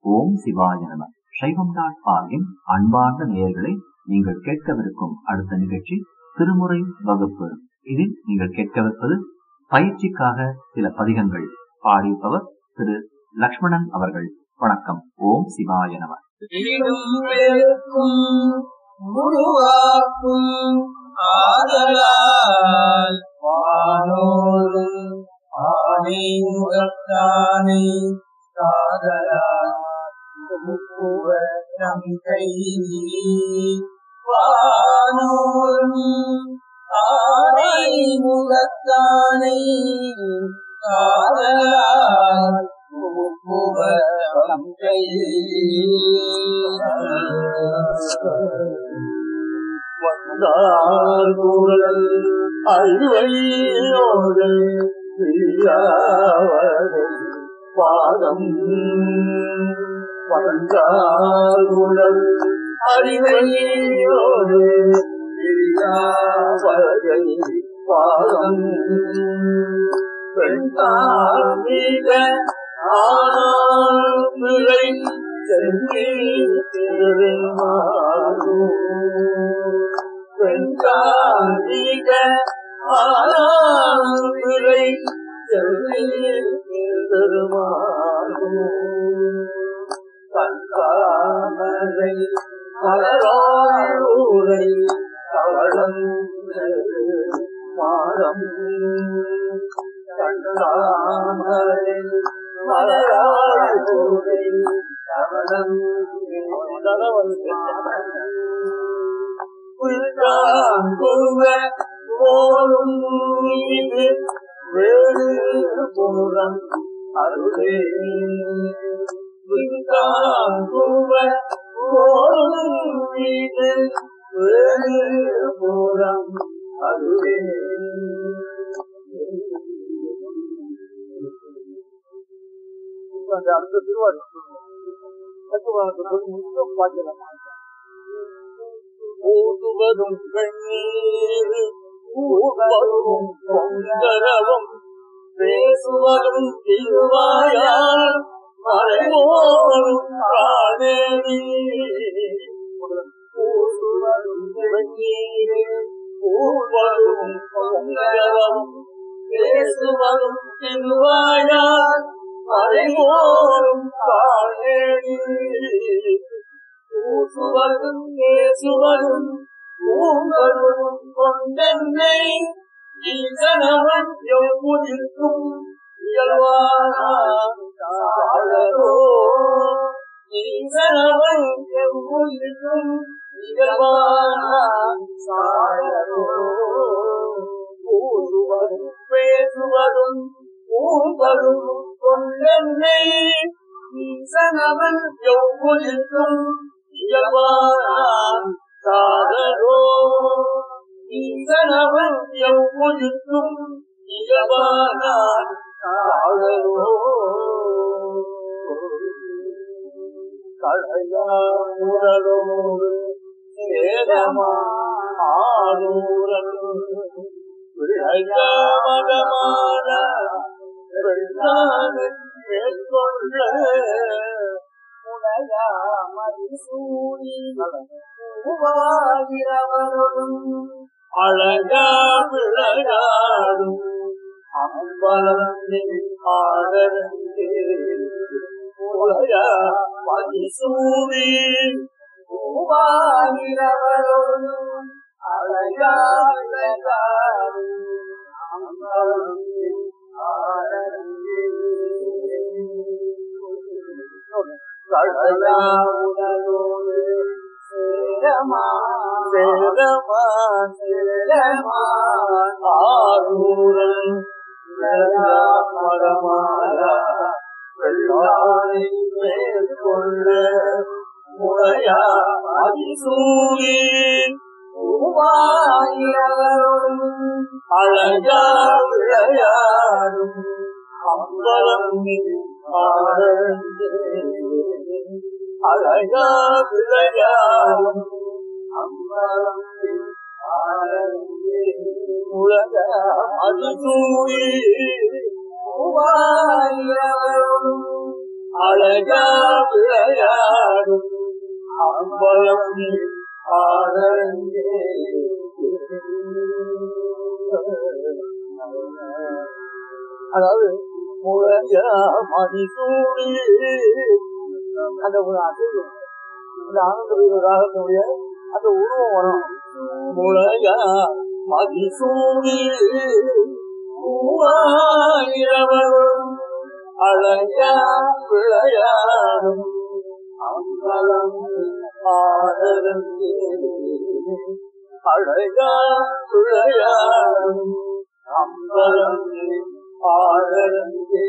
ஓம் சிவாய நம சைவம் டாட் ஆகின் அன்பார்ந்த நேயர்களை நீங்கள் கேட்கவிருக்கும் அடுத்த நிகழ்ச்சி திருமுறை வகுப்பு இதில் நீங்கள் கேட்கவிருப்பது பயிற்சிக்காக சில பதிகங்கள் பாடிப்பவர் திரு லக்ஷ்மணன் அவர்கள் வணக்கம் ஓம் சிவாய நம இடும் பெருக்கும் உருவாக்கும் ஆதலால் வானோரும் ஆனை முகத்தானை காதலால் முப்புவத்தம் கை வானோரும் ஆனை முகத்தானை காதலால் முப்புவத்தம் கை வந்தார் குரல் அறிவையோடு பிரியாவதை பாதம் வந்தார் குரல் அறிவையோடு பிரியாவதை பாதம் பெண்தாமிக ஆணை சென்றில் திருமாறும் வெண்காந்திக ஆனாவிலை பெருமாறும் கண்காமரை மலராயூரை கவளம் மாறம் கண்காமரை மலராயூரை கவளம் புல்காங்குவ போலும் மீது வேறு புறம் அருளே புல்காங்குவ போலும் மீது வேறு புறம் அருளே அந்த அடுத்த திருவாரூர் பாக்கலாம் ஊதுவதும் கண்ணீர் ஊர்வதும் பொங்கரவும் பேசுவதும் திருவாயால் மறைவோரும் காணேரி ஊதுவதும் கண்ணீர் ஊர்வதும் பொங்கரவும் பேசுவதும் திருவாயால் மறைவோரும் காணேரி பூசுவதும் பேசுவதும் பூங்கரும் கொண்டென்னை ஈசனவன் எவ்வுதிர்க்கும் இயல்வாரோ ஈசனவன் எவ்வுதிர்க்கும் இயல்வாரோ பூசுவதும் பேசுவதும் பூங்கரும் கொண்டென்னை ஈசனவன் எவ்வுதிர்க்கும் சாதரோ ஈசனவன் எவ்வுதிர்க்கும் இயவானான் சாதரோ கழையாமுரலோடு சேரமா ஆரூரன் விளையாமதமான வெள்ளாறு மேற்கொள்ள அழகா விளையாடும் அம்பலத்தில் ஆடரங்கே உலகா மதிசூடி அழகா விளையாடும் அம்பலத்தில் ஆடரங்கே கடலாவுடலோடு சேரமா சேரமா சேரமா ஆரூரன் மரமாலா வெள்ளாரை மேற்கொள்ள முறையா அதிசூரி அழகா விளையாடும் அம்பலம் அழகா விளையாடும் அம்பலம் உலக அது தூய் அழகா விளையாடும் அம்பலம் ஆரங்கே அதாவது முளையா மதிசூடி அந்த ஒரு அசைவு அந்த ஆனந்த வீர ராகத்தினுடைய அந்த உருவம் வரும் முளையா மதிசூடி மூவாயிரவரும் அழகா விளையாடும் அம்பலம் ஆதரங்கே அழகா விளையாடும் அம்பலம் ஆதரங்கே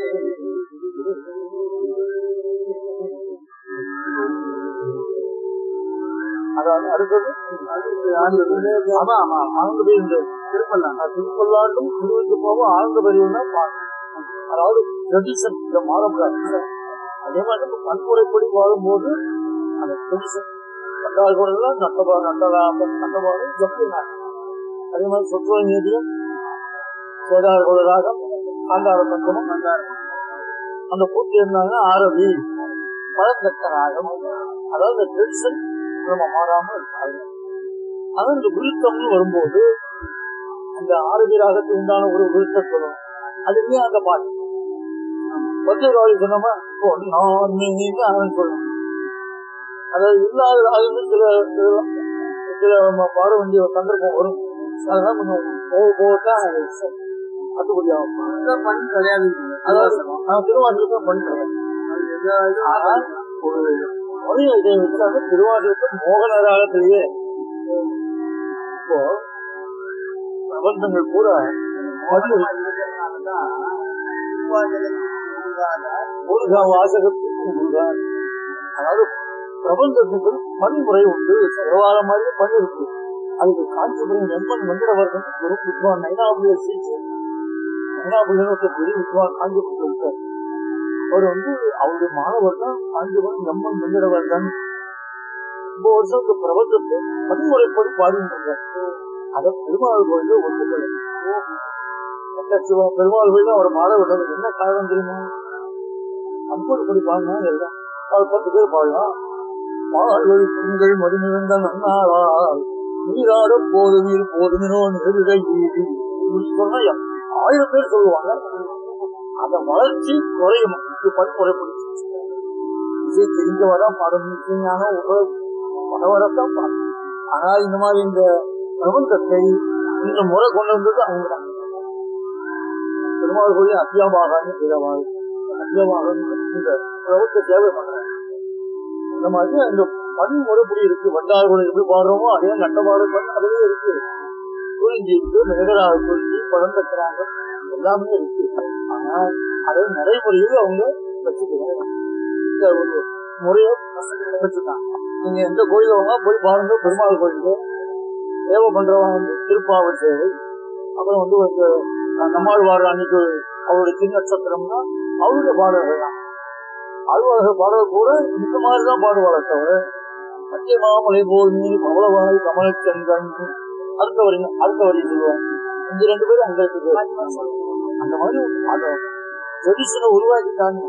அதாவது அடுத்தது ஆமா ஆமா ஆனந்த பெரிய திருப்பல்லாண்டு திருப்பல்லாண்டும் திருவிட்டு போவோம் ஆனந்த பெரியவனா அதாவது ட்ரெடிஷன் இதை மாறக்கூடாது அதே மாதிரி நம்ம பன்முறைப்படி வாழும்போது அந்த ட்ரெடிஷன் கட்டால் கூட நட்டபா நட்டலா நட்டபாடு ஜப்பினாங்க அதே மாதிரி சொத்துவ நீதியம் சேதார கூட ராகம் காந்தார பஞ்சமும் அந்த பூர்த்தி இருந்தாங்க ஆரதி பழக்கத்த ராகம் அதாவது ட்ரெடிஷன் நம்ம மாறாம இருக்காது அதான் இந்த விருத்தம்னு வரும்போது அந்த ஆரதி ராகத்துக்கு உண்டான ஒரு விருத்தத்துவம் அதுவே அந்த பாட்டு பத்திரகாளி சொன்னோமா பொன்னான் நீதான் சொல்லணும் அதாவது இல்லாத ராகங்கள் சில சில- சில நம்ம பாட வேண்டிய ஒரு சந்தர்ப்பம் வரும் அதெல்லாம் கொஞ்சம் போக போகத்தான் கட்டுப்படி ஆகும் பண்ணி கிடையாது அதாவது நான் திருவாசகத்தை பண்ணிட்டேன் ஆனால் ஒரு முறையை இதை வச்சாங்க திருவாசகத்தை மோகன ராகத்திலேயே இப்போ பிரபந்தங்கள் கூட மது முருகா வாசகத்துக்கு முருகா அதாவது பிரபந்தத்துக்கு பன்முறை உண்டு செலவாத மாதிரி பண்ணி இருக்கு அதுக்கு காஞ்சிபுரம் நண்பன் மந்திரவர்தன் ஒரு வித்வான் நைனாபுரிய சீச்சு நைனாபுரியன் ஒரு பெரிய வித்வான் காஞ்சிபுரத்தில் இருக்கார் அவர் வந்து அவருடைய மாணவர் தான் காஞ்சிபுரம் நம்பன் மந்திரவர்தன் ரொம்ப வருஷம் இந்த பிரபந்தத்தை பன்முறைப்படி பாடிட்டு இருந்தார் அதை பெருமாள் கோயில ஒத்துக்கல சிவம் பெருமாள் கோயில அவர் பாட விட்டது என்ன காரணம் தெரியுமா அம்பது படி பாடினா எல்லாம் அவர் பத்து பேர் பாடலாம் பால்வழி திங்கள் மதுமிழந்த நன்னாளால் நீராட போதுமீர் போதுமினோ நெருகை வீதி இப்படி சொன்னா ஆயிரம் பேர் சொல்லுவாங்க அந்த வளர்ச்சி குறையும் இது பன்முறைப்படுத்தி இசை தெரிஞ்சவதான் பாடணும் இசைஞானம் உப பரவரத்தான் பாடணும் ஆனா இந்த மாதிரி இந்த பிரபந்தத்தை இந்த முறை கொண்டு வந்தது அவங்க தான் பெருமாள் கோயில் அத்தியாபாகான்னு பெருமாள் அத்தியாபாகம் இந்த பிரபத்த சேவை பண்றாங்க இந்த மாதிரி அந்த பண் முறைப்படி இருக்கு வண்டார் கூட எப்படி பாடுறோமோ அதே நட்டபாடு பண் அதுவே இருக்கு குறிஞ்சி இருக்கு மேகராக குறிஞ்சி பழந்தக்கிறாங்க எல்லாமே இருக்கு ஆனா அதை நடைமுறையில் அவங்க வச்சுக்கிறாங்க இந்த ஒரு முறையை வச்சுட்டாங்க நீங்க எந்த கோயில் வாங்க போய் பாருங்க பெருமாள் கோயிலுக்கு சேவை பண்றவங்க வந்து திருப்பாவை சேவை அப்புறம் வந்து ஒரு நம்மாழ்வார் அன்னைக்கு அவருடைய சின்ன நட்சத்திரம்னா அவருடைய பாடல்கள் தான் ஆழ்வார்கள் பாடல் கூட இந்த மாதிரி தான் பாடுவாளே தவிர மத்திய மாமலை போல் நீ பவளவாய் கமலச்செங்கன் அடுத்த வரி அடுத்த வரி சொல்லுவாங்க இந்த ரெண்டு பேரும் அங்க இருக்கு அந்த மாதிரி அந்த ட்ரெடிஷனை உருவாக்கிட்டாங்க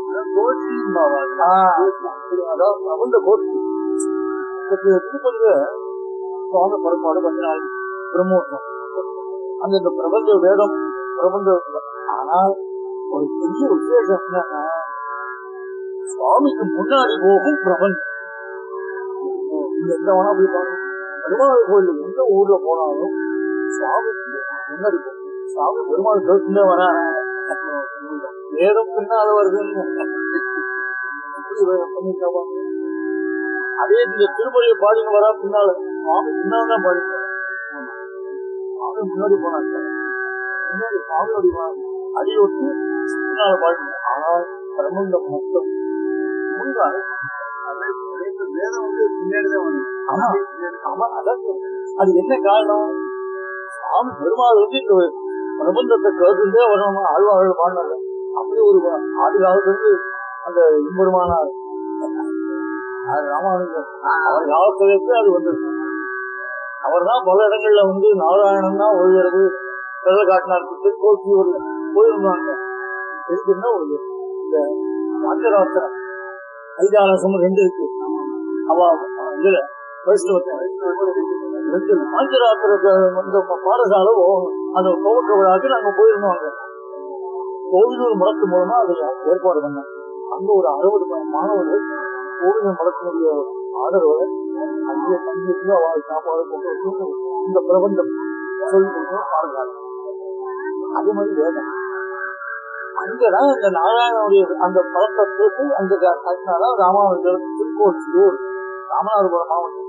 அதாவது பிரபந்த கோஷ்டி திருப்பங்க சுவாமி பரப்பாடு கொஞ்ச நாள் பிரம்மோற்சவம் அந்த இந்த பிரபஞ்ச வேதம் பிரபஞ்ச ஆனால் ஒரு பெரிய விசேஷம் என்னன்னா சுவாமிக்கு முன்னாடி போகும் பிரபஞ்சம் இங்க எந்த வேணா போய் பாருங்க பெருமாள் கோயில் எந்த ஊர்ல போனாலும் சுவாமிக்கு முன்னாடி போகும். சுவாமி பெருமாள் கேட்டுட்டே வர வேதம் பின்னால வருதுன்னு எப்படி வேதம் பண்ணிருக்காவா அதே இந்த திருமொழியை பாடின்னு வரா பின்னால சுவாமி பின்னால தான் பாடிட்டு வரா. சுவாமி முன்னாடி போனாங்க முன்னாடி சுவாமியோட அடியொட்டி பின்னால பாடினாங்க ஆனால் பிரபந்தம் மொத்தம் முன்னாள் வேதம் வந்து பின்னாடிதான் வந்து ஆமா ஆமா அதான் அது என்ன காரணம் சாமி பெருமாள் வந்து இந்த பிரபந்தத்தை கேட்டுட்டே வரணும் ஆழ்வார்கள் பாடினாங்க அப்படி ஒரு ஆதி காலத்திலிருந்து அந்த இம்பெருமானார் அது ராமானுஜர் அவர் காலத்திலிருந்து அது வந்து அவர் தான் பல இடங்கள்ல வந்து நாராயணன் தான் ஒழுகிறது பிறகு காட்டினார் திருக்கோசி ஒரு போயிருந்தாங்க இருக்குன்னா ஒரு இந்த ராஜராசன் ஐதாரசம் ரெண்டு இருக்கு அவ இதுல வைஷ்ணவத்தை ரெண்டு பாஞ்சராத்திர இந்த பாடசாலை அந்த துவக்க விழாக்கு நாங்க போயிருந்தோம் அங்க கோவிலூர் மடத்து மூலமா அதை ஏற்பாடு பண்ணோம் அங்க ஒரு அறுபது மாணவர்கள் கோவிலூர் மடத்தினுடைய ஆதரவு அங்கே தங்கிட்டு அவள் சாப்பாடு கொண்டு வந்து இந்த பிரபந்தம் சொல்லி கொடுக்கணும் பாடுறாங்க அதே மாதிரி வேதம் அங்கதான் இந்த நாராயணனுடைய அந்த பழத்தை போட்டு அங்க கட்டினாதான் ராமானுஜர் திருக்கோசியூர் ராமநாதபுரம் மாவட்டம்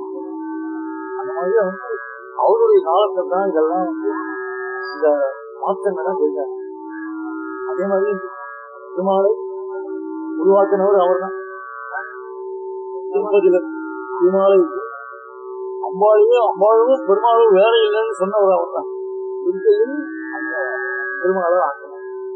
அந்த மாதிரி வந்து அவருடைய காலத்துல தான் இதெல்லாம் வந்து இந்த மாற்றங்கள்லாம் செய்தார் அதே மாதிரி திருமாலை உருவாக்கினவர் அவர் தான் திருப்பதியில திருமாலை அம்பாளையும் அம்பாளும் பெருமாளும் வேற இல்லைன்னு சொன்னவர் அவர் தான் திருக்கையில் அந்த பெருமாளை ஆக்கினார்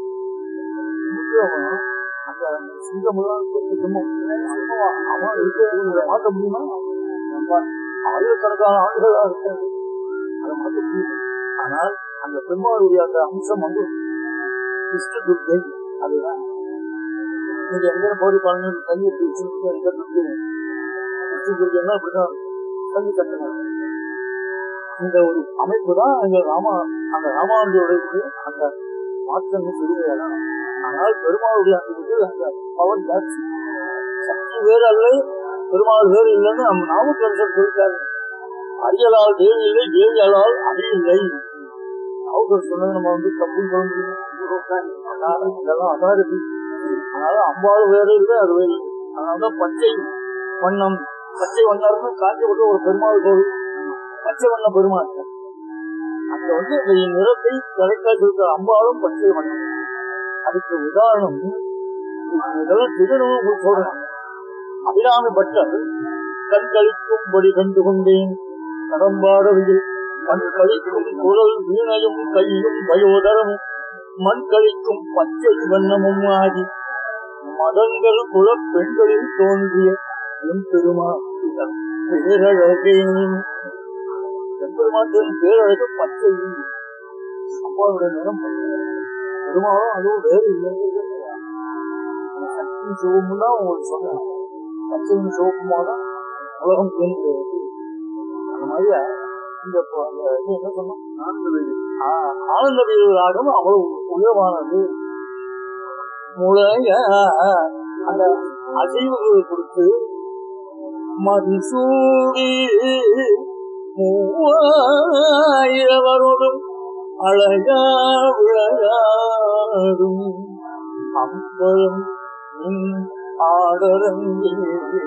முக்கியமா அந்த சிங்கமெல்லாம் சிம்மம் அவன் இருக்கிற மாற்ற முடியுமா ஆயிரக்கணக்கான ஆண்டுகளாக இருக்கிறது அதை மாற்ற முடியும் ஆனால் அந்த பெருமாளுடைய அந்த அம்சம் வந்து விஷ்ணு துர்கை அதுதான் நீங்க எங்க போது பாருங்க தண்ணி பிடிச்சு எங்க துர்கை விஷ்ணு துர்கைன்னா அப்படிதான் தண்ணி கட்டினாங்க இந்த ஒரு அமைப்பு தான் அங்க ராமா அந்த ராமானுடைய அந்த மாற்றம் செய்கிறார் ஆனால் பெருமாளுடைய அந்த இது அந்த பவர் ஜாஸ்தி சக்தி வேறு அல்ல பெருமாள் வேறு இல்லைன்னு நம்ம நாமக்கரசர் சொல்லிட்டாரு அரியலால் தேவி இல்லை தேவியாளால் அடி இல்லை நாமக்கர் சொன்னது நம்ம வந்து தப்பு சொல்ல முடியும் இதெல்லாம் அதான் இருக்கு அதனால அம்பாள் வேறு இல்லை அது வேறு இல்லை அதனாலதான் பச்சை வண்ணம் பச்சை வண்ணம்னு காஞ்சிபுரம் ஒரு பெருமாள் கோவில் பச்சை வண்ண பெருமாள் அங்க வந்து இந்த நிறத்தை கரெக்டா சொல்ற அம்பாளும் பச்சை வண்ணம் அதுக்கு உதாரணம் இதெல்லாம் திடனும் சொல்றேன் அபிராமி பட்டர் கண் கழிக்கும்படி கண்டு கொண்டேன் கடம்பாடவையில் மண் கழிக்கும் குரல் வீணையும் கையும் வயோதரமும் மண் கழிக்கும் பச்சை வண்ணமும் ஆகி மதங்கள் குல பெண்களில் தோன்றிய என் பெருமா பேரழகே பெருமாட்டின் பேரழகு பச்சை அம்மாவுடைய நிறம் பெருமாளும் அதுவும் வேறு இல்லை சக்தி சிவமும் தான் உங்களுக்கு சொன்னேன் பச்சையும் சிவப்புமா தான் உலகம் தோன்றுகிறது அந்த மாதிரி இந்த ப- அந்த இது என்ன சொன்னோம் ஆ- ஆனந்த வீரராகம் அவ்வளவு உயர்வானது முளைய அந்த அசைவுகளை கொடுத்து மதிசூடி மூவாயிரவரோடும் அழகா விளையாடும் அம்பலம் நின் ஆடரங்கில்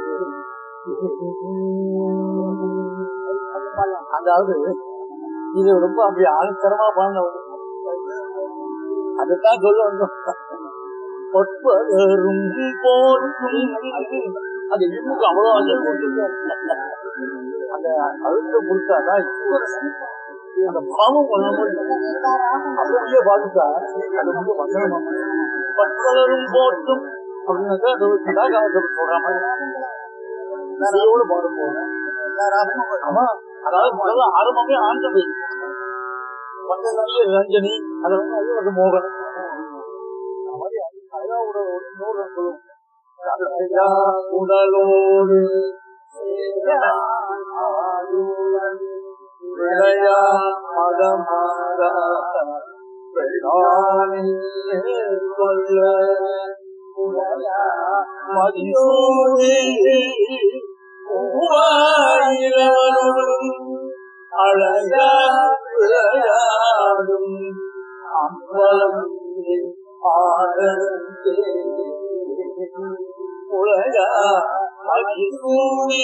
அதாவது இது ரொம்ப அப்படி ஆழத்தரமா பாடினவர் அதுதான் சொல்ல வந்தோம் பொற்பதரும் போற்றும் அது இன்னும் அவ்வளவு அழகு கொடுத்திருக்காரு. அந்த அழுத்தம் கொடுத்தாதான் ஈஸ்வரன் அந்த பாவம் பண்ணாமல் அப்படியே பார்த்துட்டா அது வந்து வசனமா பற்பலரும் போற்றும் அப்படின்னாக்கா அது ஒரு கதாகாலத்தில் சொல்ற மாதிரி இசையோடு பாடும்போது ஆமா அதாவது முதல்ல ஆரம்பமே ஆண்டது பக்கத்துல ரஞ்சனி அது வந்து அது வந்து மோகன் அந்த மாதிரி அது அழகா ஒரு ஒரு நூறு சொல்லுவோம் ராஜா உடலோடு விளையா மதமாதா சொல்ல மதிசூடி மூவாயிரவரும் அழகா விளையாடும் அம்பலம் ஆதரந்தே உலகா மதிசூடி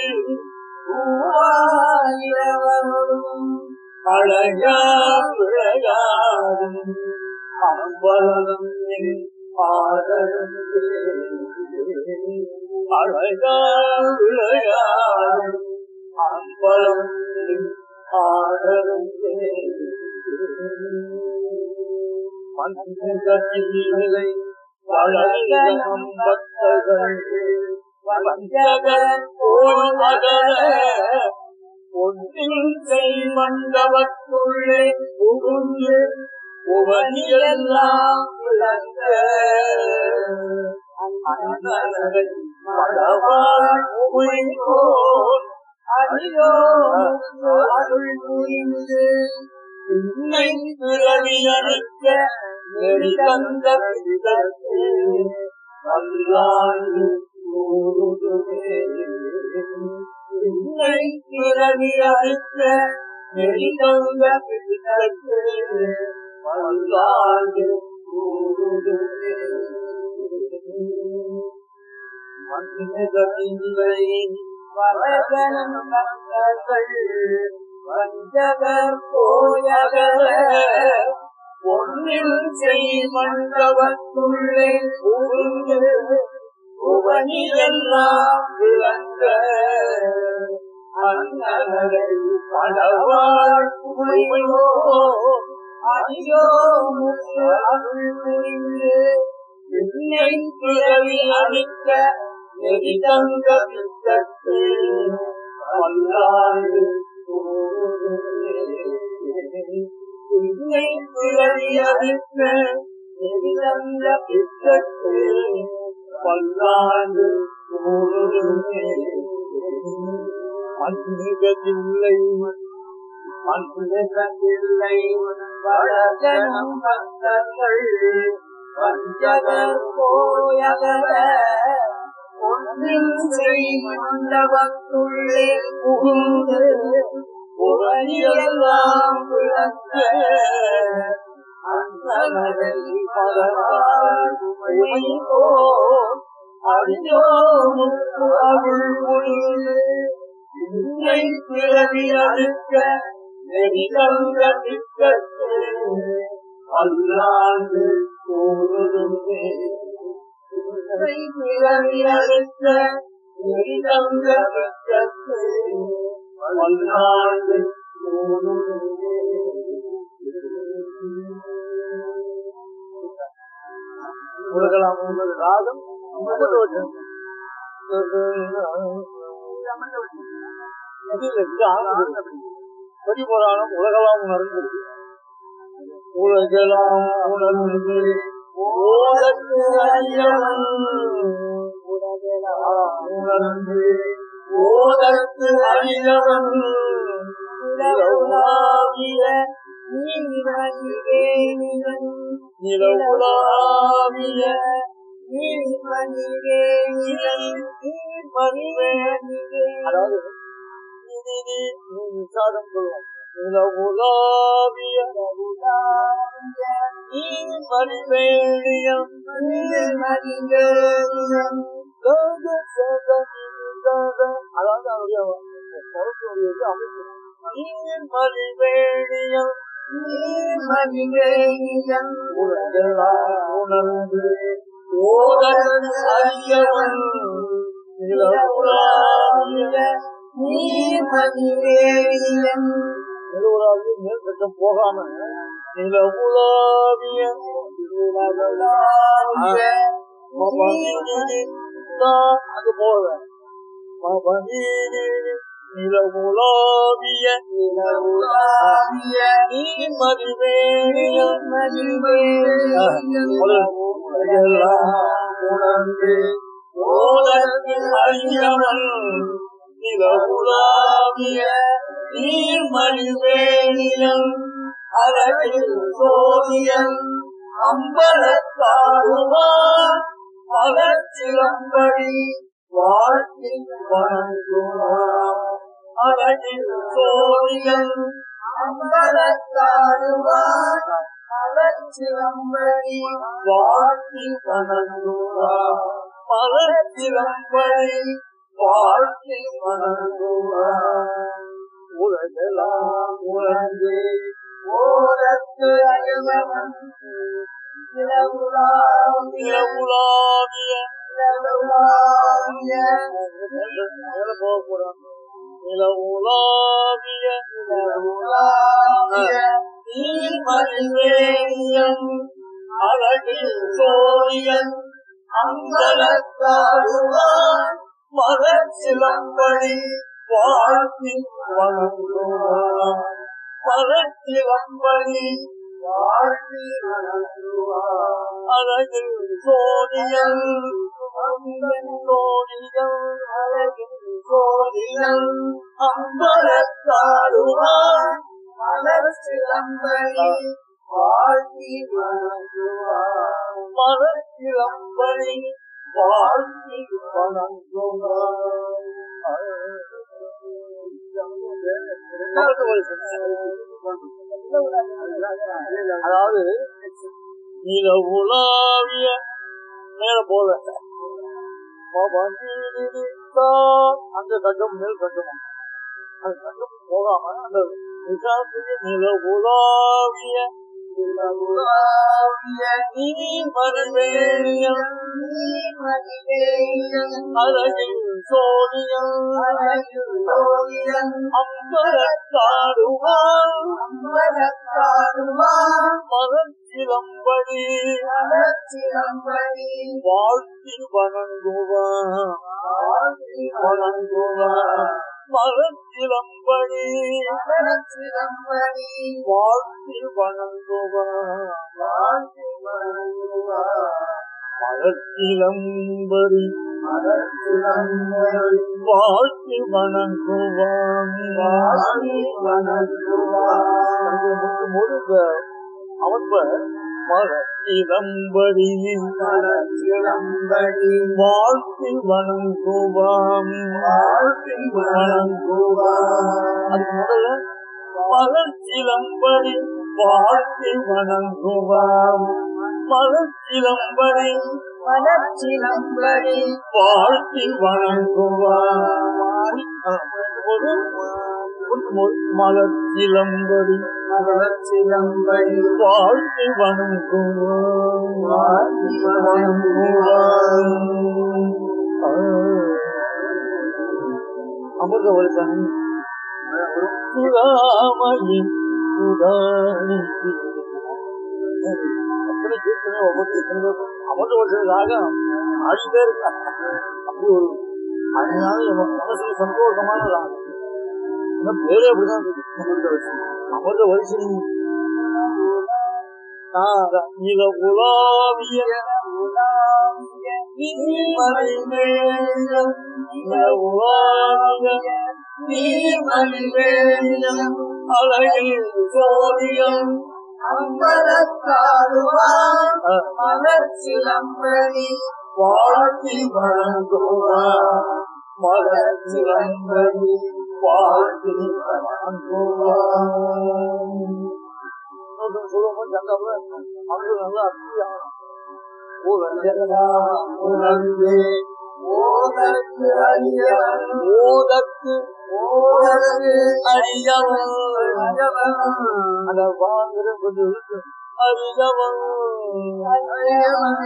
மூவாயிரவரும் அழகா விளையாடும் அம்பலம் ஆதரந்தே அழகா விளையாடும் அம்பலம் ஆதரந்தே பஞ்சகத்திலே வளர்ந்தனம் பக்தர்கள் வஞ்சகர் போல் மகள ஒன்றில் செய் மண்டபத்துள்ளே புகுந்து உவனியெல்லாம் விளங்க அண்ணனை பலவாழ் உமையோர் அடியோ அருள் புரிந்து உன்னை பிறவி அளிக்க நெறி தந்த பிதற்கு அல்லாண்டு கூறுதுமே. உன்னை பிறவி அளிக்க நெறி தந்த பிதற்கு அல்லாண்டு கூறுதுமே. மனிதனில்லை வரகன் மக்கள் வஞ்சகர் போயகல பொன்னில் செய் மண்டபத்துள்ளே புகுந்து புவனியெல்லாம் விளங்க அண்ணனை படவாழ் புரிவோ ஐயோ முத்து அருள் புரிந்து என்னை பிறவி அளிக்க நெறி தந்த பித்தத்து வல்லாண்டு என்னை பிறவி அளிக்க நெறி தந்த பித்தத்து வல்லாண்டு அன்பிகதில்லை அன்பிகதில்லை வழகனும் பக்தர்கள் வஞ்சகர் போயகல ஒன்றில் செய் மண்டபத்துள்ளே புகுந்து புகழியெல்லாம் விளக்க அந்தனரை பரவாழ்மையோ அடியோ முத்து அருள் புரிந்து இன்னை பிறவி அழுக்க நெறி தந்த திட்டத்து அல்லாண்டு கூறுதுமே பிறவி அழுக்க நெறி தந்த திட்டத்து அல்லாண்டு கூறுதுமே உலகலாம் என்பது ராகம் ஐம்பது வருஷம் பதிபுராணம் உலகலாம் உணர்ந்தது உலகலாம் உணர்ந்து ஓதற்கு அறியவன் உலகலாம் உணர்ந்து ஓதற்கு அறியவன் நிலவுலாவிய நிலவுலாவிய அதாவது விசாரம் சொல்லுவோம் நிலவுலாவிய மறிவேணியம் அதாவது அவருடைய பொருளுடைய அமைப்பு மறிவேணியம் உணர்ந்து ஓதன் அறியவன் நிலவுலாவிய மேல் பக்கம் போகாம நிலவுலாவிய அங்க போவேன் நிலவுலாவிய நீ மதிவேணியம் உணர்ந்து ஓதற்கு அறியவன் நிலவுலாவிய நீர் மணிவேணியம் அழகில் சோதியன் அம்பலத்தாடுவான் அலச்சிலம்படி வாழ்க்கை வணங்குவான் அழகில் சோதியன் அம்பலத்தாடுவான் அலச்சிலம்படி வாழ்க்கை வணங்குவான் மலச்சிலம்படி வாழ்க்கை வணங்குவான் உலகெல்லாம் உணர்ந்து ஓரத்து அயமன் நிலவுலாவிய நிலவுலாவிய மேல போக போறாங்க நிலவுலாவிய நிலவுலாவிய நீர்மணிவேணியன் அழகில் சோழியன் அங்கலத்தாடுவான் மரச்சிலம்படி வாழ்த்தி வணங்குவான் மரச்சிலம்படி வாழ்த்தி வணங்குவான் அழகில் சோழியன் சோழிகள் அழகின் சோழிகள் அம்பலத்தாடுவார் மலர்ச்சிலம்படி வாழ்த்தி வணங்குவார் மலர்ச்சிலம்படி வாழ்த்தி வணங்குவார் அதாவது நில உலாவிய மேல போல அந்த கட்டம் மேல் கட்டமா அந்த கட்டம் போகாம அந்த நிசாத்துக்கு நில உலாவிய உலாவிய நீர் மறுவேயம் நீர்மதிவேயம் அழகில் சோழியம் அழகில் சோழியம் அம்பலத்தாடுவான் அம்பலத்தாடுவார் மலர்ச்சிலம்படி மலர்ச்சிலம்படி வாழ்த்தி வணங்குவான் வாழ்த்தி வணங்குவான் மலர்ச்சிலம்படி மலர்ச்சிலம்படி வாழ்த்தி வணங்குவான் வாழ்த்தி வணங்குவார் மலர்ச்சிலம்படி மலர்ச்சிலம்படி வாழ்த்தி வணங்குவான் வாழ்த்தி வணங்குவார் அவன்ப மலர்ச்சிலம்படி மலர்ச்சிலம்படி வாழ்த்தி வணங்குவான் வாழ்த்தி வணங்குவார் அதுக்கு முதல்ல மலர்ச்சிலம்படி வாழ்த்தி வணங்குவான் மலர்ச்சிலம்படி மலர்ச்சிலம்படி வாழ்த்தி வணங்குவான் ஒரு மலர்ச்சிலம்படி மலர்ச்சிலம்படி வாழ்த்தி வணங்குவான் வாழ்த்தி வணங்குவார் அமிர்த வருஷம் சுதாமயின் சுதாமி அத்தனை கீர்த்தனை ஒவ்வொரு கீர்த்தனை அமிர்த வருஷத்துக்காக ஆடிட்டே இருக்கா அப்படி ஒரு அதனால என் மனசுக்கு சந்தோஷமான ராகம் இன்னும் பேரே அப்படிதான் இருக்கு அமிர்த வருஷம் அமிர்த வருஷம் இத உலாவிய மணிமேகம் இத உலாவிய நீர்மணிமேகம் அழகில் சோதியம் அம்பலத்தாடுவார் மலர்ச்சிலம்படி வாழ்த்தி வணங்குவார் மலர்ச்சிலம்படி வாழ்த்தி வணங்குவார் சொல்லும்போது சங்காப்புல அவங்க நல்லா அர்த்தம் உணர்ந்தே ஓதற்கு அறியவன் ஓதற்கு ஓதற்கு அறியவன் அறியவன் அந்த வாங்குற கொஞ்சம் இருக்கு அறியவன் அறியவன்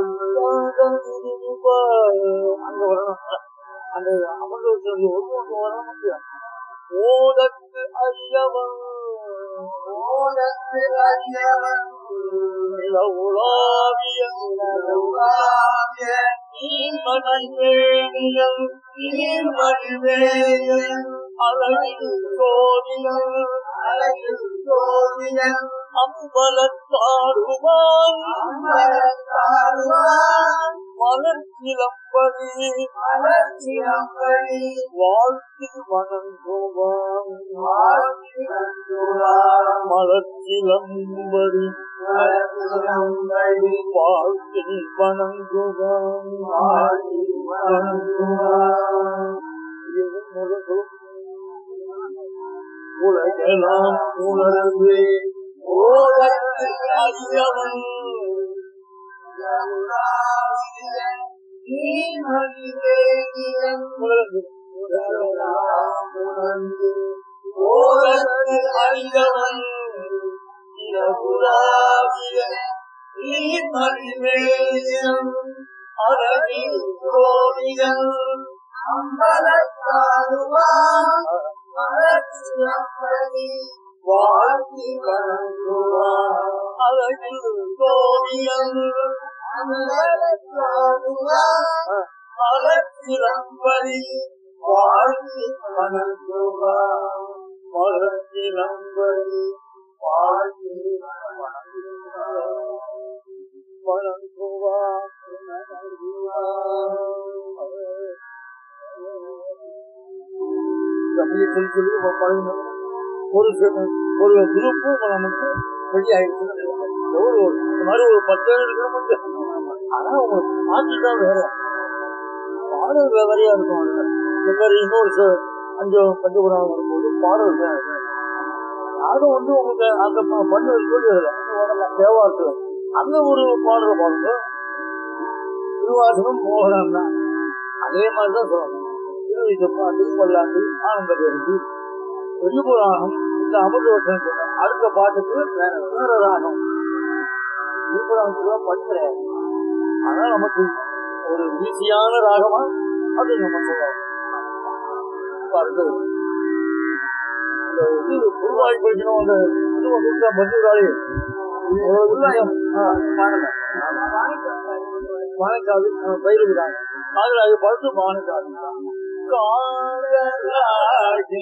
அங்க வரணும் அந்த அமர்ந்து வச்சு ஒன்று வரணும் ஓதற்கு அறியவன் ஓதற்கு அறியவன் நில உலாவிய உலாவிய நீர்மணிவேணியல் நீர்மணிவேகம் அழகில் சோதியல் அழகில் சோதியன் அம்பலத்தாடுவான் அம்பலத்தாடுவான் மலர்ச்சிலம்படி மலர்ச்சிலம்படி வாழ்த்தி வணங்குவான் வாழ்த்தி வந்துவார் மலர்ச்சிலம்படி மலர்ச்சிலம்படி வாழ்த்தி வணங்குவான் வாழ்த்தி வணங்குவார் உலகெல்லாம் உணர்ந்து ஓதற்கு அறியவன் உணர்ந்து ஓதற்கு அறியவன் உலாவிய நீர்மணிவேயம் அழகில் கோடிகள் வாழ்த்தி வணங்குவான் அழகில் கோடிகள் மலர்ச்சிலம்படி வாழ்த்தி வணங்குவான் மலர்ச்சிலம்படி வாழ்த்தி வணங்குவான் வணங்குவான் தமிழை சொல்லி சொல்லி நம்ம பழகணும் ஒரு சில- ஒரு குரூப்பும் நமக்கு ரெடி ஆயிடுச்சு ஒரு இந்த மாதிரி ஒரு பத்து பேர் இருக்கணும் ஆனா அவங்க பாட்டு தான் வேற பாடல் வே- வேறையா இருக்கும் அதுல. இந்த மாதிரி இன்னொரு ச- அஞ்சு பஞ்சபுரம் வரும்போது பாடல் வேற. யாரும் வந்து உங்களுக்கு அந்த ப- பண்ணு சொல்லி தேவாரத்துல அந்த ஒரு பாடல் பாருங்க திருவாசகம் மோகனம் தான் அதே மாதிரிதான் சொல்லணும் திருவிசப்பா திருப்பல்லாண்டு ஆனந்த பெருந்தி பெரிய புராணம் இந்த அமிர்தவசனம் சொன்ன அடுத்த பாட்டுக்கு வேற வேற ராகம் திருப்புராணத்துல படிக்கிறேன் ஆனா நமக்கு ஒரு ஈஸியான ராகமா அது நம்ம சொல்லலாம் இப்ப அடுத்தது அந்த இது குருவாய் படிக்கணும் அந்த இது வந்து மஞ்சூராளி மாணிக்காது பயிலுகிறாங்க அதில் அது படுத்து மாணிக்காது காதலாகி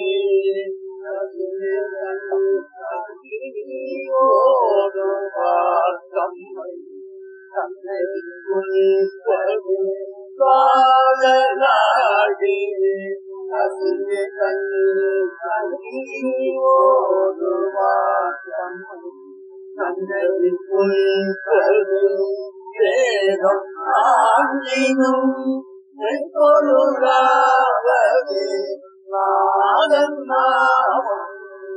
காதலாகி வேதம் ஆங்கினும் பொருளாவது நாதன் நாமம்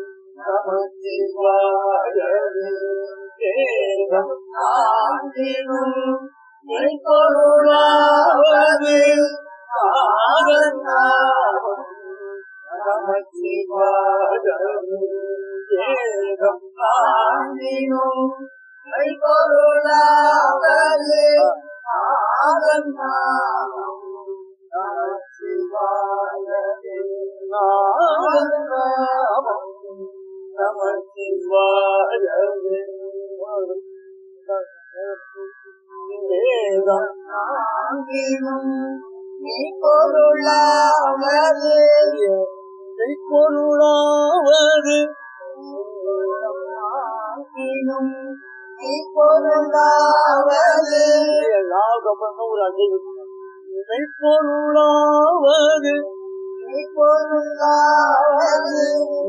நமச்சிவாயவே வேதம் ஆங்கினும் பொருளாவது நாதன் நாமம் நமச்சிவாயவே வேதம் ஆங்கினும் பொருளாவது நாதன் நாமம் நமச்சிவாயவே நாதன் நாமம் நமச்சிவாயவே வேதம் ஆகினும் நீ பொருளாவது பொருளாவது ஆகினும் நீ பொருளாவது எல்லாருக்கும் ஒரு அஞ்சு பொருளாவது நீ பொருளாவது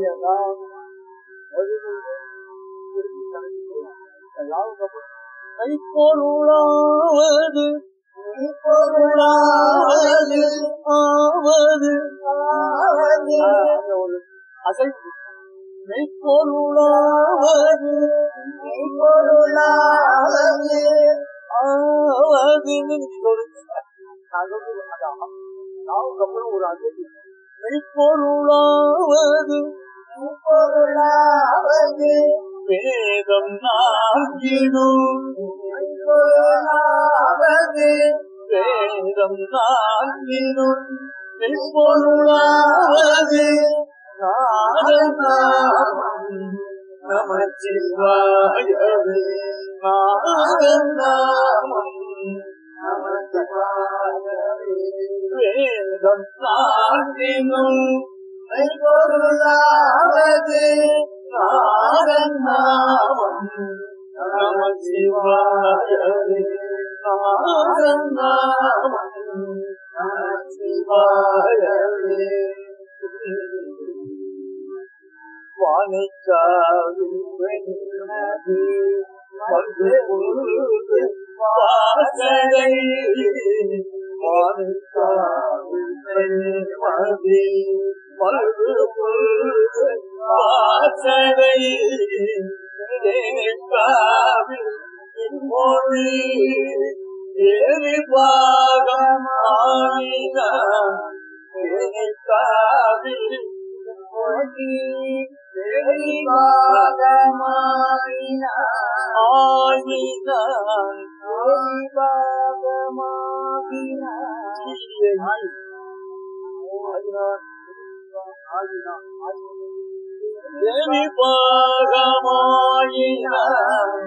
பொருளாவது நீ பொருளாவது ஆவது ஆவது அசைவு மெய்ப்பொருளாவது நீ பொருளாவது ஆவது அப்புறம் ஒரு அசைவு மெய்ப்பொருளாவது நீ பொருளாவது வேதம் நான்கினும் நீ பொருளாவது வேதம் நான்கினும் மெய்ப்பொருளாவது நாதநாமம் நமச்சிவாயவே நாதநாமம் வேதம் நான்கினும் பொருளாவது நாதநாமம் நமச்சிவாயவே நாதநாமம் நமச்சிவாயவே வானைக்காவில் வெண்ணி வந்து உருது வாசனை வானைக்காவில் வெண்மதி வந்து உருது வாசனை தேனைக்காவில் மொழி ஏறி பாகம் ஆயினான் தேனைக்காவில் ஆயினான் தேவி பாகமாயினான்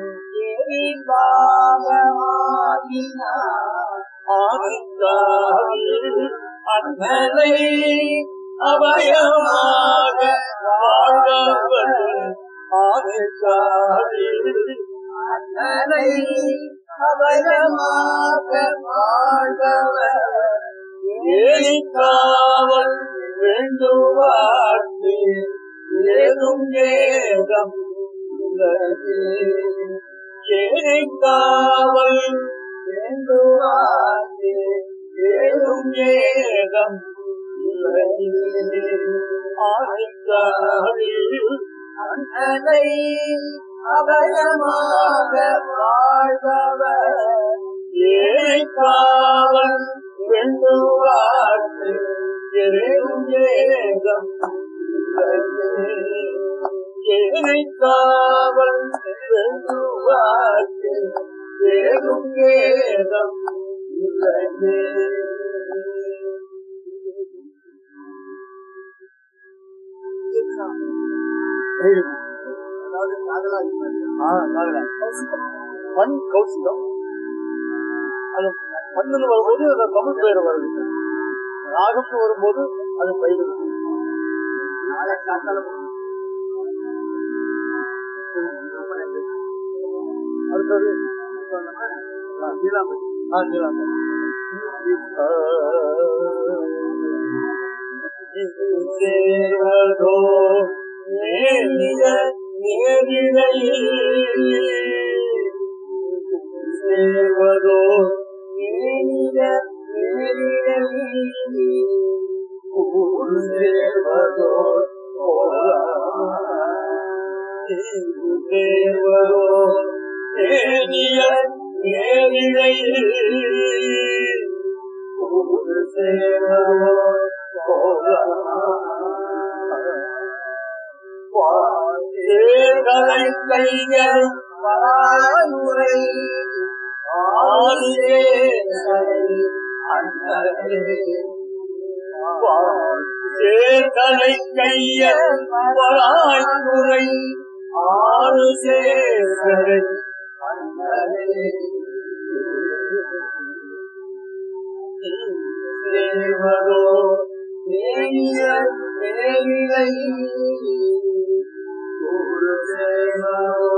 ஆனந்தாவில் அண்ணலை அபயமாக வாழ்ந்தவன் ஆனந்தாவில் அபயமாக வாழ்பவர் ஏனிக்காவல் வேண்டுவார்க்கு ஏதும் ஏதம் ஏனிக்காவல் வேண்டுவார்க்கு ஏதும் ஏதம் ஆணைக்காவில் அன்னை அபயமாக வாழ்பவர் ஏழைக்காவல் வெண்டுவார்க்கு எரும் ஏகம் ஏழைக்காவல் வெண்டுவார்க்கு ஏகும் ஏகம் அதாவது காதலாகி மண் கௌசிகம் அது மண்ணில் வரும்போது அந்த தமிழ் பெயர் வருது ராகம்னு வரும்போது அது பயிர் நாளை காத்தால அடுத்தது ஆ, நீலாம்பரி. ஆ, நீலாம்பரி. சேர்வதோ நேரிய நேரிழையில் சேர்வதோ நேரிய நேரிழையில் ஊர் சேர்வதோ சேர்வதோ நேரிய நேரிழையில் ஊர் சேர்வதோ ஏகலை கைகள் வாழ்முறை சேர்கலை கையல் பராய்முறை ஆறு சேர்கலை சேர்வதோ நேரியர் நேரிலை ஒரு சேவோ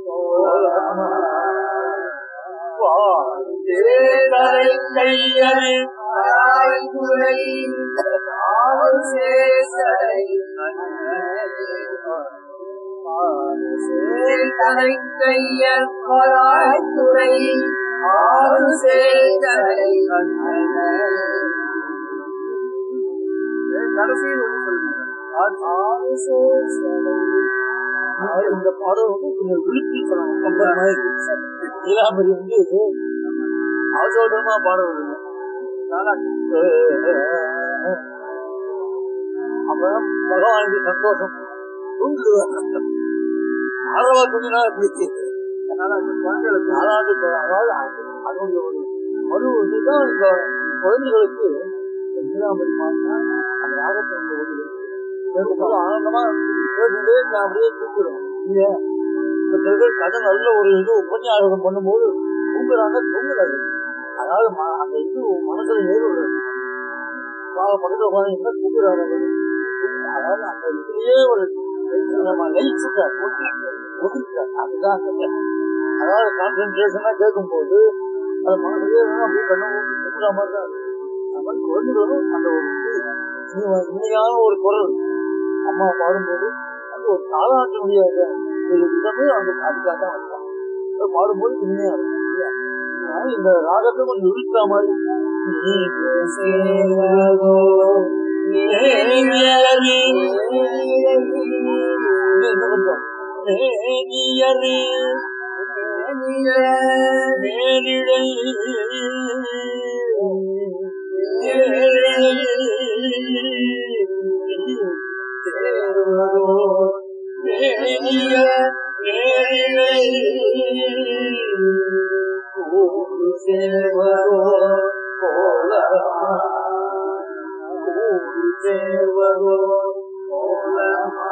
சேர்கலை கையல் வாழ்முறை ஆறு சேசரை சேதனை கையர் பராய்த்துறை ஆறு சேதனை கடைசியில் ஒன்று சொல்லுங்க இந்த பாடம் வந்து கொஞ்சம் விழுப்பி சொல்லணும் கம்பர் மாதிரி நீலாம்பரி வந்து ஆசோதரமா பாடுறது இல்லை. அப்பதான் பகவானுக்கு சந்தோஷம் தூங்கிடுவார் ஆதரவா தூங்கினா எப்படி அதனால அந்த குழந்தைகளுக்கு அதாவது இப்ப அதாவது அது- அதனுடைய ஒரு மறு இதுதான் இந்த குழந்தைகளுக்கு இந்த நீலாம்பரி பாடினா அந்த ராகத்தினுடைய ஒரு கேட்கும்போது ஆனந்தமா கேட்டுட்டே நான் அப்படியே தூங்குறேன் இல்லையா இப்ப சில பேர் கதை நல்ல ஒரு இது உபன்யாசம் பண்ணும்போது தூங்குறாங்க தூங்குறாரு அதாவது ம- அந்த இது மனசுல ஏறுவது பக்கத்துல உட்காந்து என்ன தூங்குறாரு அவரு? அதாவது அந்த இதுலயே ஒரு நம்ம லயிச்சுட்டார் ஒதுக்கிட்டார் அதுதான் அந்த அதாவது கான்சென்ட்ரேஷனா கேட்கும்போது அது மனசுலயே வந்து அப்படியே கண்ணு மூடி தூங்குற மாதிரி தான் இருக்கு. அந்த மாதிரி குழந்தைகளும் அந்த ஒரு இனிமை- இனிமையான ஒரு குரல் அம்மா பாடும்போது அது ஒரு தாளாட்டினுடைய ஒரு விதமே அந்த அதுக்காக தான் வந்தான் அது பாடும்போது இனிமையா இருக்கும் இல்லையா? அதனால இந்த ராகத்தை கொஞ்சம் இழுத்த மாதிரி சேவோ நேரியரி. இது என்ன பண்றோம்? நேரியரி. நேரிழை. சேர்வதோ நேரிய நேரிழை. ஊர் சேர்வதோ போலமா ஊர் சேர்வதோ போலமா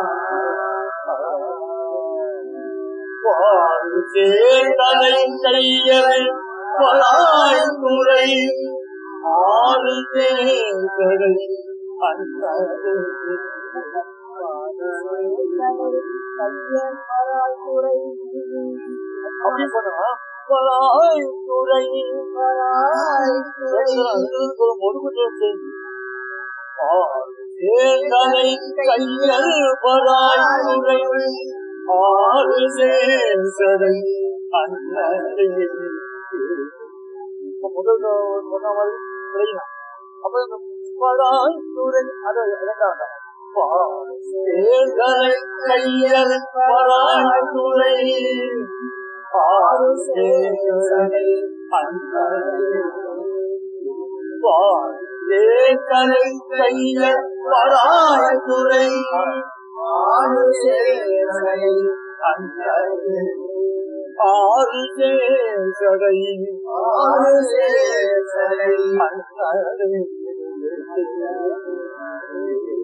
சேர்தலை கையல் பலாய்ந்துரை ஆறு தேர்களை அப்படி பண்ணா பராய் துறை பராய் முழுமையை சேந்தனை கையல் பராய் துறை ஆறு சேசரை அண்ணே இப்ப முதல் சொன்ன மாதிரி விளையினா அப்ப இந்த பராய் துறை அது இரண்டாவது சேந்தனை கையல் பராய் துறை ஆறு சேசரை அண்ணே சேந்தனை கையல் பராய் துறை ஆறு சேரை ஆறு சேசரை ஆறு சேரை அண்ணே